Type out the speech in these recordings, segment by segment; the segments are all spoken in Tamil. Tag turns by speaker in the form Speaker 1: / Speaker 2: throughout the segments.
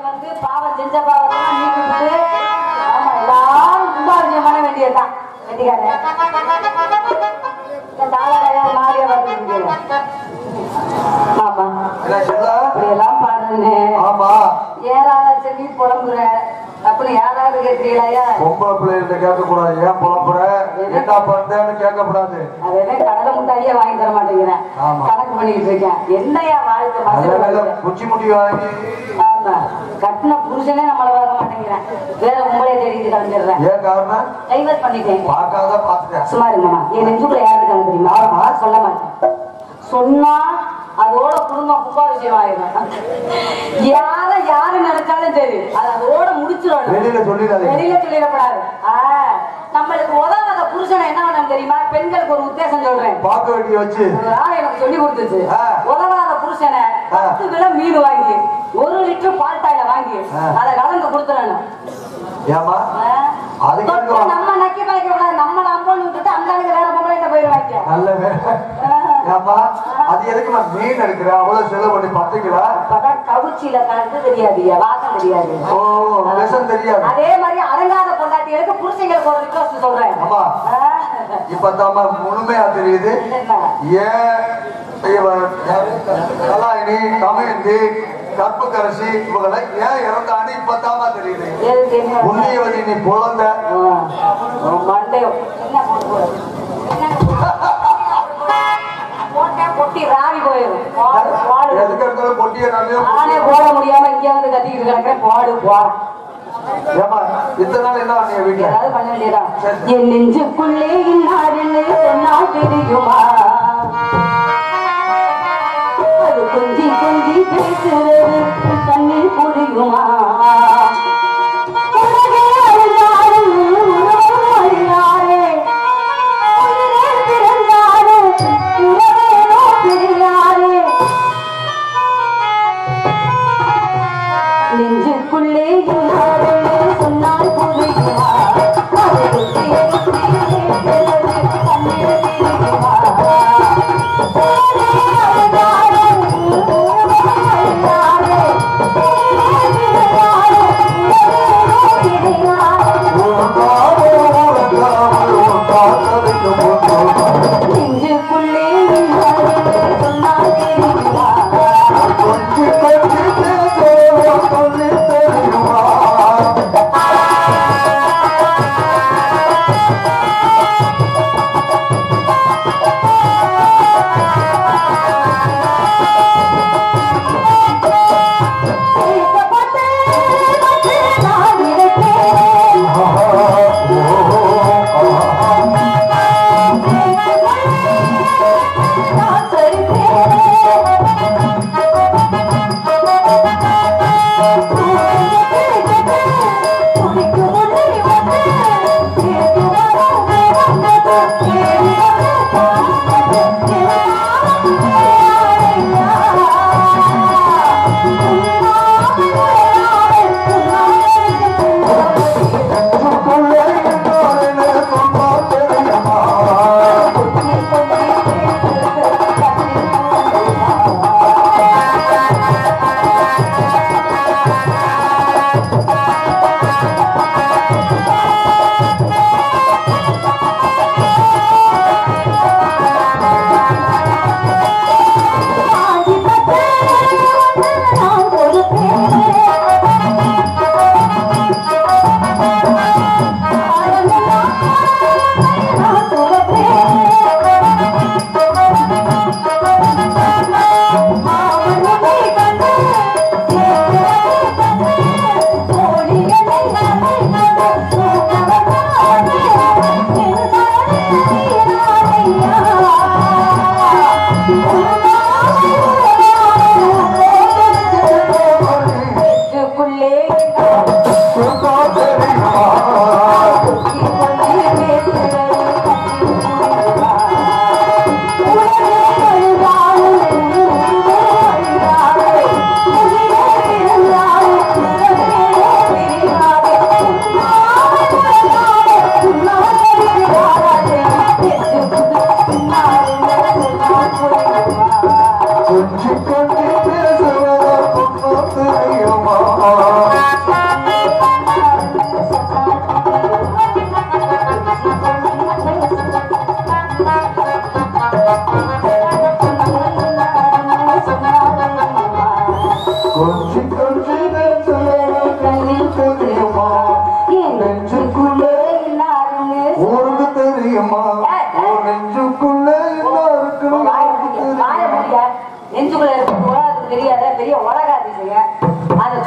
Speaker 1: வந்து பாவம் செஞ்ச பாவத்தெல்லாம் நீக்கிட்டு ஆமா எல்லாரும் கும்பாபிஷேகம் பண்ண வேண்டியதுதான் வெட்டிக்காரன் இந்த தாளாரையா மாறிய பார்த்து ஆமா
Speaker 2: என்ன செல்லா?
Speaker 1: இப்படி எல்லாம் பாடுறேன்னு
Speaker 2: ஆமா
Speaker 1: ஏறாத செல்லி புலம்புற அப்படின்னு யாராவது கேட்கிறீங்களா
Speaker 2: பொம்பளை பிள்ளைகிட்ட கேட்க கூடாது ஏன் புலம்புற என்ன பண்றேன்னு கேட்கக்கூடாது
Speaker 1: அதே கடலை முட்டாயே வாங்கி தர மாட்டேங்கிறேன்
Speaker 2: ஆமா.
Speaker 1: கணக்கு பண்ணிட்டு இருக்கேன் என்னையா வாழ்க்கை
Speaker 2: நல்ல
Speaker 1: மனசுல
Speaker 2: வேலை
Speaker 1: வாழ்க்கை?
Speaker 2: குச்சி முடி வாங்கி
Speaker 1: ஆமா கட்டின புருஷனே நம்மள வர மாட்டேங்கிறேன் வேற உங்களே தேடிட்டு கிளம்பிடுறேன்
Speaker 2: ஏன் காரணம்
Speaker 1: டைவர்ஸ் பண்ணிட்டேன்
Speaker 2: பார்க்காத பார்த்துட்டேன்
Speaker 1: சும்மா இருங்கம்மா என் நெஞ்சுக்குள்ள யார் இருக்காங்க தெரியுமா ஆமா சொல்ல மாட்டேன் சொன்னா அதோட குடும்பம் கும்பாபிஷேகம் ஆயிடும் யார யாரு நினைச்சாலும் சரி அது அதோட முடிச்சிடணும்
Speaker 2: வெளியில சொல்லிடாதீங்க
Speaker 1: வெளியில சொல்லிடக்கூடாது ஆ, நம்மளுக்கு உதவாத புருஷனை என்ன பண்ணணும் தெரியுமா பெண்களுக்கு ஒரு உத்தேசம் சொல்றேன்
Speaker 2: பார்க்க வேண்டிய வச்சு
Speaker 1: ஆ, எனக்கு சொல்லி கொடுத்துச்சு
Speaker 2: ஆ.
Speaker 1: உதவாத புருஷனை பத்து கிலோ மீன் வாங்கி ஒரு லிட்டர் பால் தாயில வாங்கி
Speaker 2: ஆ.
Speaker 1: அதை கலந்து கொடுத்துடணும்
Speaker 2: ஏமா
Speaker 1: ஆ.
Speaker 2: அதுக்கு
Speaker 1: தொட்டு
Speaker 2: எதுக்கு?
Speaker 1: நம்ம நக்கி பாய்க்க கூடாது நம்மள அம்போன்னு விட்டுட்டு அந்த ஆளுங்க வேற பொம்பளை போயிருவாங்க
Speaker 2: நல்ல வேலை ஏமா அது எதுக்கு நான் மீன் எடுக்கிறேன் அவ்வளவு செலவு பண்ணி பத்துக்கிறா
Speaker 1: அப்பதான் கவுச்சியில கலந்து தெரியாது வாசம் தெரியாது
Speaker 2: ஓ விஷம் தெரியாது
Speaker 1: அதே மாதிரி அடங்காத பொண்டாட்டிகளுக்கு புருஷங்களுக்கு ஒரு ரிக்வஸ்ட் சொல்றேன்
Speaker 2: ஆமா.
Speaker 1: ஆ.
Speaker 2: இப்பதாம்மா முழுமையா தெரியுது
Speaker 1: என்ன?
Speaker 2: ஏன் இவன் கலாயினி தமயந்தி கற்புக்கரசி இவங்களை ஏன் இறந்தான்னு இப்பதாம்மா தெரியுது
Speaker 1: எதுக்கு என்ன?
Speaker 2: புண்ணியவதி நீ குழந்தை
Speaker 1: ஆ. உன் மண்டையம். என்ன போட்டு போடு? போட்டா பொட்டி ராவி போயிடும் பாடு, பாடு.
Speaker 2: எதுக்கு இருந்தாலும் பொட்டிய
Speaker 1: நானே போட முடியாம இங்க வந்து கத்திக்கிட்டு கிடக்கிறேன் பாடு போறேன்
Speaker 2: ஏமா இத்தனை நாள் என்ன பண்ணீங்க வீட்டுல
Speaker 1: ஏதாவது பண்ண வேண்டியதா என் நெஞ்சுக்குள்ளே இன்னாருன்னு சொன்னால் தெரியுமா அது கொஞ்சி கொஞ்சி பேசுறது கண்ணில் புரியுமா உலகே அழிந்தாலும் உலகம் அழியாரே. உயிரே பிறந்தாலும் உலகேனோ பிரியாரே. நெஞ்சுக்குள்ளே இன்னாரே சொன்னால் புரியுமா அது குத்தி குத்தி பேசுறது கண்ணில் தெரியுமா நெஞ்சுக்குள்ளே சொன்னால் தெரியுமா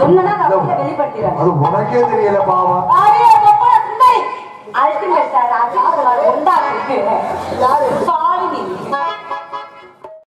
Speaker 1: சொன்னா அப்படியே வெளிப்படுத்திடுறேன்
Speaker 2: அது உனக்கே தெரியல பாவம்
Speaker 1: அடே கொப்பள சுந்தரி அல்டிமேட் சார் அல்டிமேட் உண்டா இருக்கு சாரி